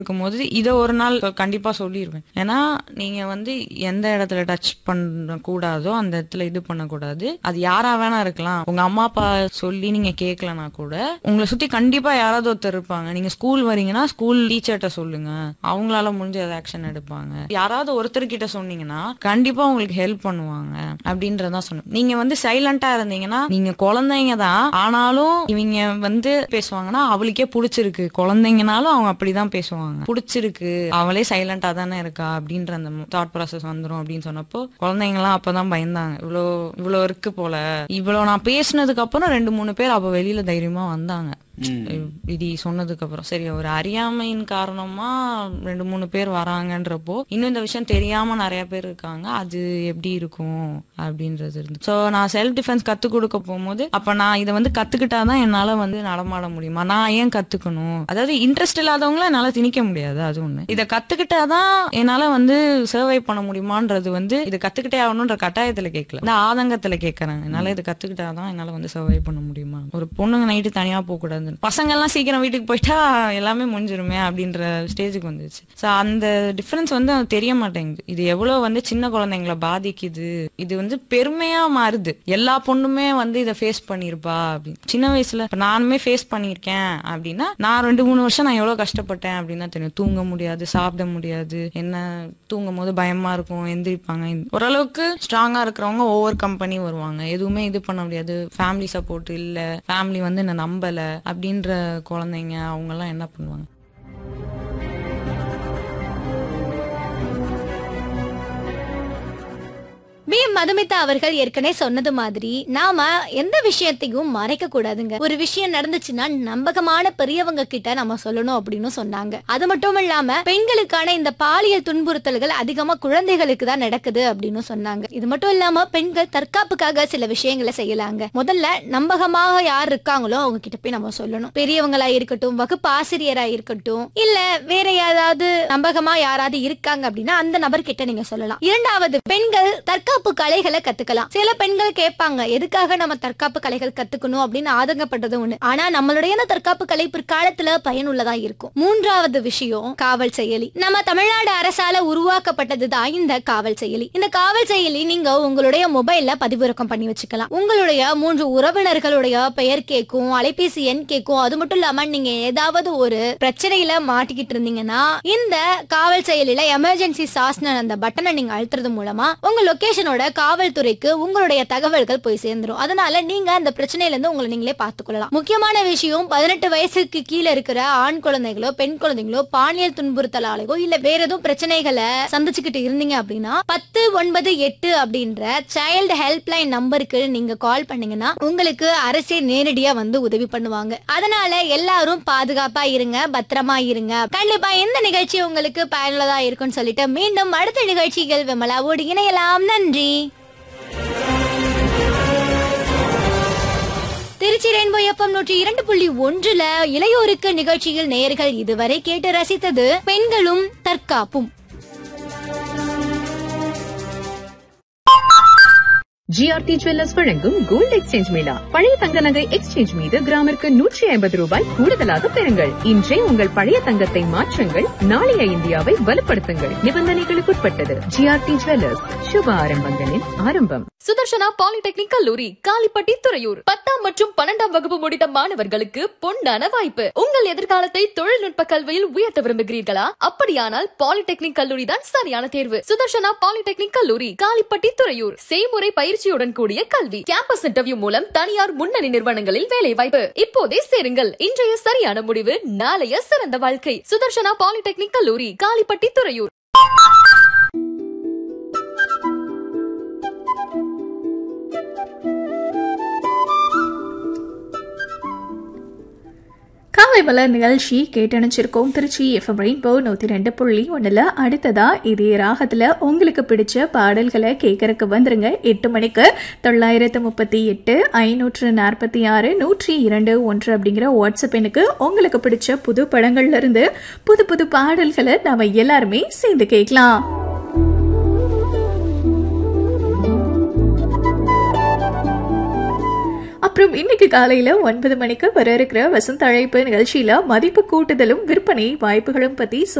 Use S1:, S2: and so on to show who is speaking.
S1: இருக்கும்போது இதை ஒரு நாள் கண்டிப்பா சொல்லிடுவேன் ஏன்னா நீங்க வந்து எந்த இடத்துல டச் பண்ண கூடாதோ அந்த இடத்துல இது பண்ணக்கூடாது அது யாரா வேணா இருக்கலாம் உங்க அம்மா அப்பா சொல்லி நீங்க கேட்கலனா கூட உங்களை சுத்தி கண்டிப்பா யாராவது ஒருத்தர் இருப்பாங்க நீங்க ஸ்கூல் வரீங்கன்னா ஸ்கூல் டீச்சர்கிட்ட சொல்லுங்க அவங்களால முடிஞ்ச ஆக்ஷன் எடுப்பாங்க யாராவது ஒருத்தர் கிட்ட சொன்னீங்கன்னா கண்டிப்பா உங்களுக்கு ஹெல்ப் பண்ணுவாங்க அப்படின்றதான் சொன்னேன் நீங்க வந்து சைலண்டா இருந்தீங்கன்னா நீங்க குழந்தைங்க தான் ஆனாலும் இவங்க வந்து பேசுவாங்கன்னா அவளுக்கே பிடிச்சிருக்கு குழந்தைங்கனாலும் அவங்க அப்படிதான் பேசுவாங்க பிடிச்சிருக்கு அவளே சைலண்டா தானே இருக்கா அப்படின்ற அந்த தாட் ப்ராசஸ் வந்துரும் அப்படின்னு சொன்னப்போ குழந்தைங்க எல்லாம் அப்பதான் பயந்தாங்க இவ்வளோ இவ்வளோ இருக்கு போல இவ்வளோ நான் பேசினதுக்கு அப்புறம் ரெண்டு மூணு பேர் அப்ப வெளியில தைரியமா வந்தாங்க இது சொன்னதுக்கு அப்புறம் சரி ஒரு அறியாமையின் காரணமா ரெண்டு மூணு பேர் வராங்கன்றப்போ இன்னும் இந்த விஷயம் தெரியாம நிறைய பேர் இருக்காங்க அது எப்படி இருக்கும் அப்படின்றது இருந்து சோ நான் செல்ஃப் டிஃபென்ஸ் கத்து கொடுக்க போகும்போது அப்ப நான் இதை வந்து கத்துக்கிட்டாதான் என்னால வந்து நடமாட முடியுமா நான் ஏன் கத்துக்கணும் அதாவது இன்ட்ரெஸ்ட் இல்லாதவங்கள என்னால திணிக்க முடியாது அது ஒண்ணு இதை கத்துக்கிட்டாதான் என்னால வந்து சர்வை பண்ண முடியுமான்றது வந்து இதை கத்துக்கிட்டே ஆகணும்ன்ற கட்டாயத்துல கேட்கல இந்த ஆதங்கத்துல கேட்கறாங்க என்னால இதை கத்துக்கிட்டாதான் என்னால வந்து சர்வை பண்ண முடியுமா ஒரு பொண்ணுங்க நைட்டு தனியா போக கூடாது பசங்க எல்லாம் சீக்கிரம் வீட்டுக்கு போயிட்டா எல்லாமே முடிஞ்சிருமே அப்படின்ற ஸ்டேஜுக்கு வந்துச்சு சோ அந்த டிஃபரன்ஸ் வந்து அது தெரிய மாட்டேங்குது இது எவ்வளவு வந்து சின்ன குழந்தைங்களை பாதிக்குது இது வந்து பெருமையா மாறுது எல்லா பொண்ணுமே வந்து இதை ஃபேஸ் பண்ணிருப்பா அப்படின்னு சின்ன வயசுல இப்ப நானுமே ஃபேஸ் பண்ணிருக்கேன் அப்படின்னா நான் ரெண்டு மூணு வருஷம் நான் எவ்வளவு கஷ்டப்பட்டேன் அப்படின்னு தான் தெரியும் தூங்க முடியாது சாப்பிட முடியாது என்ன தூங்கும் போது பயமா இருக்கும் எந்திரிப்பாங்க ஓரளவுக்கு ஸ்ட்ராங்கா இருக்கிறவங்க ஓவர் கம்பெனி வருவாங்க எதுவுமே இது பண்ண முடியாது ஃபேமிலி சப்போர்ட் இல்ல ஃபேமிலி வந்து என்ன நம்பல அப்படின்ற குழந்தைங்க அவங்க எல்லாம் என்ன பண்ணுவாங்க
S2: பி மதுமிதா அவர்கள் ஏற்கனவே சொன்னது மாதிரி நாம எந்த விஷயத்தையும் மறைக்க கூடாதுங்க ஒரு விஷயம் நடந்துச்சுன்னா நம்பகமான பெரியவங்க கிட்ட நம்ம சொல்லணும் அப்படின்னு சொன்னாங்க அது மட்டும் இல்லாம பெண்களுக்கான இந்த பாலியல் துன்புறுத்தல்கள் அதிகமா குழந்தைகளுக்கு தான் நடக்குது அப்படின்னு சொன்னாங்க இது மட்டும் இல்லாம பெண்கள் தற்காப்புக்காக சில விஷயங்களை செய்யலாங்க முதல்ல நம்பகமாக யார் இருக்காங்களோ அவங்க கிட்ட போய் நம்ம சொல்லணும் பெரியவங்களா இருக்கட்டும் வகுப்பு ஆசிரியரா இருக்கட்டும் இல்ல வேற யாராவது நம்பகமா யாராவது இருக்காங்க அப்படின்னா அந்த நபர் கிட்ட நீங்க சொல்லலாம் இரண்டாவது பெண்கள் தற்காப்பு கலைகளை கத்துக்கலாம் சில பெண்கள் கேட்பாங்க எதுக்காக நம்ம தற்காப்பு கலைகள் கத்துக்கணும் அப்படின்னு ஆதங்கப்பட்டது ஒண்ணு ஆனா நம்மளுடைய அந்த தற்காப்பு கலை பிற்காலத்துல பயனுள்ளதா இருக்கும் மூன்றாவது விஷயம் காவல் செயலி நம்ம தமிழ்நாடு அரசால உருவாக்கப்பட்டதுதான் இந்த காவல் செயலி இந்த காவல் செயலி நீங்க உங்களுடைய மொபைல்ல பதிவிறக்கம் பண்ணி வச்சுக்கலாம் உங்களுடைய மூன்று உறவினர்களுடைய பெயர் கேட்கும் அலைபேசி எண் கேட்கும் அது மட்டும் இல்லாம நீங்க ஏதாவது ஒரு பிரச்சனையில மாட்டிக்கிட்டு இருந்தீங்கன்னா இந்த காவல் செயலில எமர்ஜென்சி சாஸ்ன அந்த பட்டனை நீங்க அழுத்துறது மூலமா உங்க லொகேஷனோட காவல்துறைக்கு உங்களுடைய தகவல்கள் போய் சேர்ந்துரும் அதனால நீங்க அந்த பிரச்சனையில இருந்து உங்களை நீங்களே பார்த்துக்கொள்ளலாம் முக்கியமான விஷயம் பதினெட்டு வயசுக்கு கீழே இருக்கிற ஆண் குழந்தைகளோ பெண் குழந்தைகளோ பாலியல் துன்புறுத்தலாலேயோ இல்ல வேற எதுவும் பிரச்சனைகளை சந்திச்சுக்கிட்டு இருந்தீங்க அப்படின்னா பத்து ஒன்பது எட்டு அப்படின்ற சைல்டு ஹெல்ப்லைன் நம்பருக்கு நீங்க கால் பண்ணீங்கன்னா உங்களுக்கு அரசே நேரடியா வந்து உதவி பண்ணுவாங்க அதனால எல்லாரும் பாதுகாப்பா இருங்க பத்திரமா இருங்க கண்டிப்பா இந்த நிகழ்ச்சி உங்களுக்கு பயனுள்ளதா இருக்கும்னு சொல்லிட்டு மீண்டும் அடுத்த நிகழ்ச்சிகள் விமலாவோடு இணையலாம் நன்றி திருச்சி ரெயின்போ எஃப்எம் நூற்றி இரண்டு புள்ளி ஒன்றுல இளையோருக்கு நிகழ்ச்சியில் நேயர்கள் இதுவரை கேட்டு ரசித்தது பெண்களும் தற்காப்பும்
S3: ஜிஆர்டி ஜுவல்லர்ஸ் வழங்கும் கோல்டு எக்ஸ்சேஞ்ச் மேளா பழைய தங்க நகை எக்ஸ்சேஞ்ச் மீது கிராமிற்கு நூற்றி ஐம்பது ரூபாய் கூடுதலாக பெறுங்கள் இன்றே உங்கள் பழைய தங்கத்தை மாற்றுங்கள் நாளைய இந்தியாவை வலுப்படுத்துங்கள் நிபந்தனைகளுக்குட்பட்டது ஜிஆர்டி ஜுவல்லர்ஸ் சுப ஆரம்பங்களின் ஆரம்பம்
S4: சுதர்ஷனா பாலிடெக்னிக் கல்லூரி காலிப்பட்டி துறையூர் பத்தாம் மற்றும் பன்னெண்டாம் வகுப்பு முடித்த மாணவர்களுக்கு பொன்னான வாய்ப்பு உங்கள் எதிர்காலத்தை தொழில்நுட்ப கல்வியில் உயர்த்த விரும்புகிறீர்களா அப்படியானால் பாலிடெக்னிக் கல்லூரி தான் சரியான தேர்வு சுதர்ஷனா பாலிடெக்னிக் கல்லூரி காலிப்பட்டி துறையூர் செய்முறை பயிற்சியுடன் கூடிய கல்வி கேம்பஸ் இன்டர்வியூ மூலம் தனியார் முன்னணி நிறுவனங்களில் வேலை வாய்ப்பு இப்போதே சேருங்கள் இன்றைய சரியான முடிவு நாளைய சிறந்த வாழ்க்கை சுதர்ஷனா பாலிடெக்னிக் கல்லூரி காலிப்பட்டி துறையூர்
S5: காலை மலர் நிகழ்ச்சி கேட்டணிச்சிருக்கோம் திருச்சி எஃப்எம் ரெயின்போ நூற்றி ரெண்டு புள்ளி ஒன்றில் அடுத்ததா இதே ராகத்தில் உங்களுக்கு பிடிச்ச பாடல்களை கேட்கறக்கு வந்துருங்க எட்டு மணிக்கு தொள்ளாயிரத்து முப்பத்தி எட்டு ஐநூற்று நாற்பத்தி ஆறு நூற்றி இரண்டு ஒன்று அப்படிங்கிற வாட்ஸ்அப் எண்ணுக்கு உங்களுக்கு பிடிச்ச புது படங்கள்ல இருந்து புது புது பாடல்களை நாம எல்லாருமே சேர்ந்து கேட்கலாம் அப்புறம் இன்னைக்கு காலையில ஒன்பது மணிக்கு வர இருக்கிற வசந்த அழைப்பு நிகழ்ச்சியில மதிப்பு கூட்டுதலும் விற்பனை வாய்ப்புகளும் பத்தி